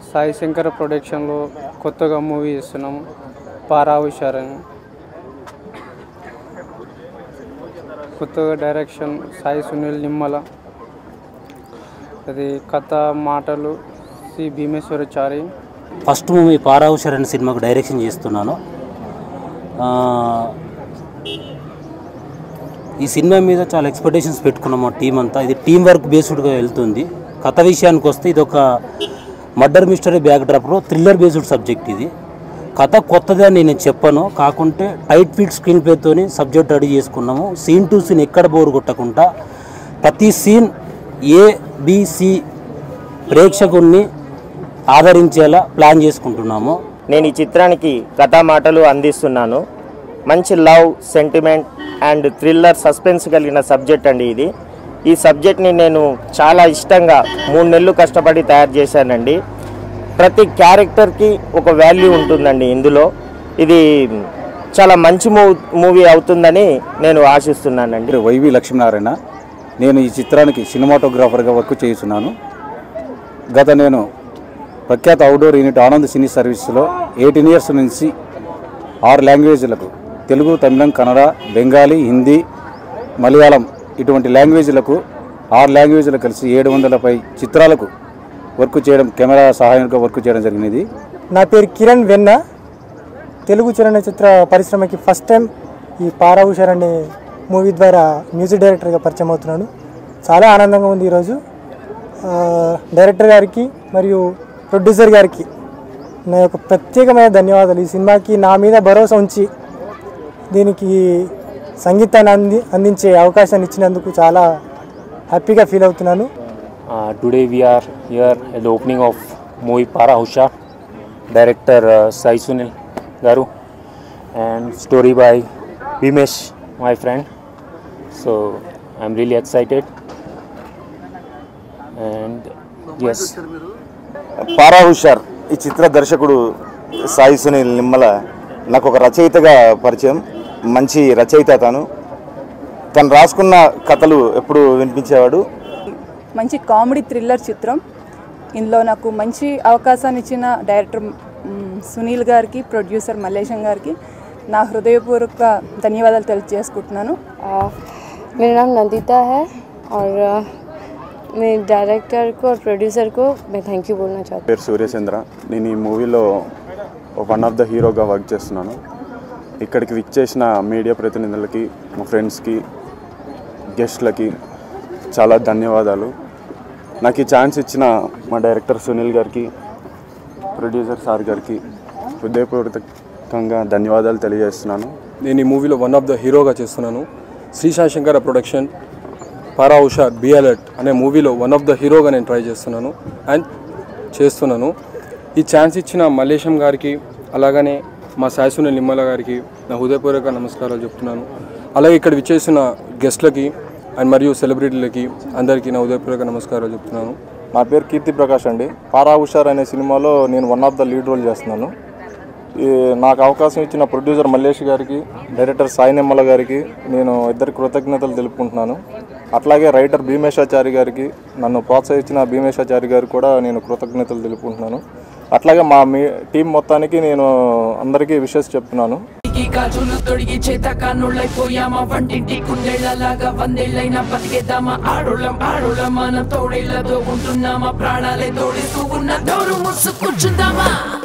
సాయి శంకర ప్రొడక్షన్లో కొత్తగా మూవీ చేస్తున్నాము పారా హుషార్ అని కొత్తగా డైరెక్షన్ సాయి సునీల్ నిమ్మల అది కథ మాటలు సి భీమేశ్వరచారి ఫస్ట్ మూవీ పారావుషర్ అనే సినిమాకు డైరెక్షన్ చేస్తున్నాను ఆ, ఈ సినిమా మీద చాలా ఎక్స్పెక్టేషన్స్ పెట్టుకున్నాము మా టీం అంతా ఇది టీం వర్క్ బేస్డ్గా వెళ్తుంది కథ విషయానికి వస్తే ఇది ఒక మర్డర్ మిస్టరీ బ్యాక్ డ్రాప్లో థ్రిల్లర్ బేస్డ్ సబ్జెక్ట్ ఇది కథ కొత్తది అని నేను చెప్పను కాకుంటే టైట్ ఫిట్ స్క్రీన్ ప్లేతోని సబ్జెక్ట్ రెడీ చేసుకున్నాము సీన్ టు సీన్ ఎక్కడ బోరు కొట్టకుండా ప్రతి సీన్ ఏ బిసి ప్రేక్షకుల్ని ఆదరించేలా ప్లాన్ చేసుకుంటున్నాము నేను ఈ చిత్రానికి కథా మాటలు అందిస్తున్నాను మంచి love sentiment and thriller suspense కలిగిన సబ్జెక్ట్ అండి ఇది ఈ సబ్జెక్ట్ని నేను చాలా ఇష్టంగా మూడు నెలలు కష్టపడి తయారు చేశానండి ప్రతి క్యారెక్టర్కి ఒక వాల్యూ ఉంటుందండి ఇందులో ఇది చాలా మంచి మూవీ మూవీ అవుతుందని నేను ఆశిస్తున్నానండి పేరు వైవి లక్ష్మీనారాయణ నేను ఈ చిత్రానికి సినిమాటోగ్రాఫర్గా వర్క్ చేస్తున్నాను గత నేను ప్రఖ్యాత అవుట్డోర్ యూనిట్ ఆనంద్ సినీ సర్వీస్లో ఎయిటీన్ ఇయర్స్ నుంచి ఆరు లాంగ్వేజ్లకు తెలుగు తమిళం కన్నడ బెంగాలీ హిందీ మలయాళం ఇటువంటి లాంగ్వేజ్లకు ఆరు లాంగ్వేజ్లు కలిసి ఏడు వందలపై చిత్రాలకు వర్క్ చేయడం కెమెరా సహాయంగా వర్క్ చేయడం జరిగినది నా పేరు కిరణ్ వెన్న తెలుగు చలనచిత్ర పరిశ్రమకి ఫస్ట్ టైం ఈ పారా ఉషార్ అనే మూవీ ద్వారా మ్యూజిక్ డైరెక్టర్గా పరిచయం అవుతున్నాను చాలా ఆనందంగా ఉంది ఈరోజు ఆ, డైరెక్టర్ గారికి మరియు ప్రొడ్యూసర్ గారికి నా యొక్క ప్రత్యేకమైన ధన్యవాదాలు ఈ సినిమాకి నా మీద భరోసా ఉంచి దీనికి సంగీతాన్ని అంది అందించే అవకాశాన్ని ఇచ్చినందుకు చాలా హ్యాపీగా ఫీల్ అవుతున్నాను Uh, today we are here at the opening of movie Para Husha, director uh, Sai Sunil Garu, and story by Vimesh, my friend. So I'm really excited. And yes, పారా హుషార్ ఈ చిత్ర దర్శకుడు సాయి సునీల్ నిమ్మల నాకు ఒక రచయితగా పరిచయం మంచి రచయిత తను తను రాసుకున్న కథలు ఎప్పుడు వినిపించేవాడు మంచి కామెడీ థ్రిల్లర్ చిత్రం ఇందులో నాకు మంచి అవకాశాన్ని ఇచ్చిన డైరెక్టర్ మ్, సునీల్ గారికి ప్రొడ్యూసర్ మల్లేశం గారికి నా హృదయపూర్వక ధన్యవాదాలు తెలియజేసుకుంటున్నాను आ, मेरा नाम नंदिता है और आ, मैं डायरेक्टर को और प्रोड्यूसर को मैं थैंक यू बोलना चाहती పేరు సూర్యచంద్ర నేను ఈ మూవీలో వన్ ఆఫ్ ద హీరోగా వర్క్ చేస్తున్నాను ఇక్కడికి విక్ చేసిన మీడియా ప్రతినిధులకి మా ఫ్రెండ్స్కి గెస్ట్లకి చాలా ధన్యవాదాలు నాకు ఈ ఛాన్స్ ఇచ్చిన మా డైరెక్టర్ సునీల్ గారికి ప్రొడ్యూసర్ సార్ గారికి హృదయపూర్వకంగా ధన్యవాదాలు తెలియజేస్తున్నాను నేను ఈ మూవీలో వన్ ఆఫ్ ద హీరోగా చేస్తున్నాను Sreeshanth Shankara production Para Ushar be alert అనే మూవీలో వన్ ఆఫ్ ద హీరోగా నేను ట్రై చేస్తున్నాను అండ్ చేస్తున్నాను ఈ ఛాన్స్ ఇచ్చిన మల్లేశం గారికి అలాగనే మా సాయసుని నిమ్మల గారికి నా హృదయపూర్వక నమస్కారాలు చెప్తున్నాను అలాగే ఇక్కడ విచ్చేసిన గెస్ట్లకి అండ్ మరియు సెలబ్రిటీలకి అందరికీ నా హృదయపూర్వక నమస్కారాలు చెప్తున్నాను నా పేరు కీర్తి ప్రకాష్ అండి పారా ఉషార్ అనే సినిమాలో నేను one of the lead role చేస్తున్నాను ఈ నాకు అవకాశం ఇచ్చిన ప్రొడ్యూసర్ మల్లేష్ గారికి డైరెక్టర్ సాయి నిమ్మల గారికి నేను ఇద్దరి కృతజ్ఞతలు తెలుపుకుంటున్నాను అట్లాగే రైటర్ భీమేశాచారి గారికి నన్ను ప్రోత్సహించిన భీమేశాచారి గారికి కూడా నేను కృతజ్ఞతలు తెలుపుకుంటున్నాను అట్లాగే మా మీ టీం మొత్తానికి నేను అందరికీ విషెస్ చెప్తున్నాను ఈ గాజులు తొడిగి చేత కానుళ్ళైపోయామా వంటింటి కుండేళ్లలాగా వందేళ్ళైనా బతికేద్దామా ఆడోళ్ళం ఆడోళ్ళం మనం తోడేళ్లతో ఉంటున్నామా ప్రాణాలే తోడిస్తూ ఉన్న దోరు ముసుగు కూర్చుందామా